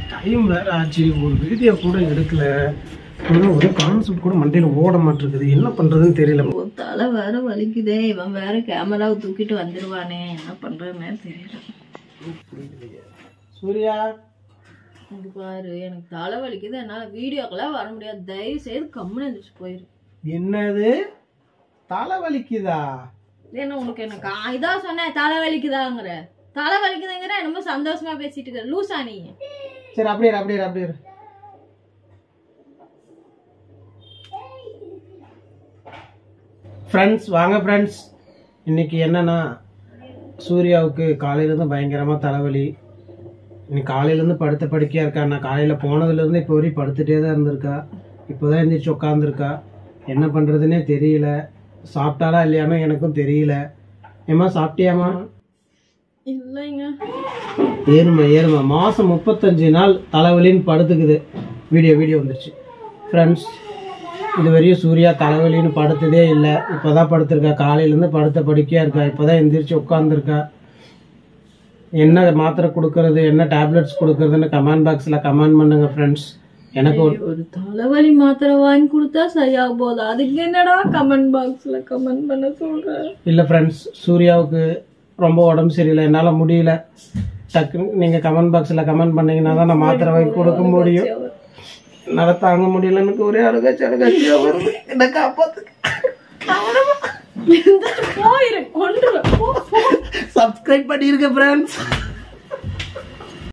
Time வேற ஆச்சு ஒரு வீடியோ கூட எடுக்கல இன்னும் ஒரு கான்செப்ட் கூட மண்டையில் ஓட மாட்டிருக்குது என்ன பண்ணுறதுன்னு தெரியல ஒரு தலை வேற வலிக்குதே இவன் வேற கேமராவை தூக்கிட்டு வந்துருவானே என்ன பண்றதுன்னே தெரியல சூர்யா இங்க பாரு எனக்கு தலை வலிக்குது என்னால வீடியோக்கெல்லாம் வர முடியாது தயவு செய்து கம்முன்னு எழுந்திரிச்சு போயிரு என்னது தலை வலிக்குதா என்ன உனக்கு என்ன கா- இதா சொன்னேன் தலை வலிக்குதாங்கிற தலை வலிக்குதுங்கிற என்னமோ சந்தோஷமா பேசிட்டு இருக்க லூசா நீ சரி அப்படியே இரு, அப்படியே இரு, அப்படியே இரு. ஃப்ரெண்ட்ஸ் வாங்க ஃப்ரெண்ட்ஸ் இன்னைக்கு என்னன்னா சூர்யாவுக்கு காலையிலேருந்து பயங்கரமாக தலைவலி இன்னைக்கு காலையிலேருந்து படுத்த படுக்கையாக இருக்கா நான் காலையில் போனதுலேருந்து இப்போ வரையும் படுத்துட்டே தான் இருந்திருக்கா இப்போ தான் எந்திரிச்சு உட்காந்துருக்கா என்ன பண்ணுறதுனே தெரியல சாப்பிட்டாலா இல்லையாம எனக்கும் தெரியல ஏம்மா சாப்பிட்டியாம்மா இல்லைங்க ஏறுமா ஏறுமா மாதம் முப்பத்தஞ்சு நாள் தலைவலின்னு படுத்துக்குது வீடியோ வீடியோ வந்துருச்சு ஃப்ரெண்ட்ஸ் இது வரையும் சூர்யா தலைவலின்னு படுத்ததே இல்லை இப்போ தான் படுத்திருக்கா காலையிலேருந்து படுத்த படுக்கையாக இருக்கா இப்போ தான் எந்திரிச்சு உட்காந்துருக்கா என்ன மாத்திரை கொடுக்கறது என்ன டேப்லெட்ஸ் கொடுக்கறதுன்னு கமெண்ட் பாக்ஸில் கமெண்ட் பண்ணுங்க ஃப்ரெண்ட்ஸ் எனக்கு ஒரு ஒரு தலைவலி மாத்திரை வாங்கி கொடுத்தா சரியாக போகுது அதுக்கு என்னடா கமெண்ட் பாக்ஸ்ல கமெண்ட் பண்ண சொல்ற இல்லை ஃப்ரெண்ட்ஸ் சூர்யாவுக்கு ரொம்ப உடம்பு சரியில்லை என்னால் முடியல டக்குன்னு நீங்கள் கமெண்ட் பாக்ஸில் கமெண்ட் பண்ணீங்கன்னா தான் நான் மாத்திரை வாங்கி கொடுக்க முடியும் என்னால் தாங்க முடியல எனக்கு ஒரே அழுகாச்சு அழுகாச்சியாக வருது என்ன காப்பாத்து போயிரு கொண்டு சப்ஸ்கிரைப் பண்ணிருக்க ஃப்ரெண்ட்ஸ்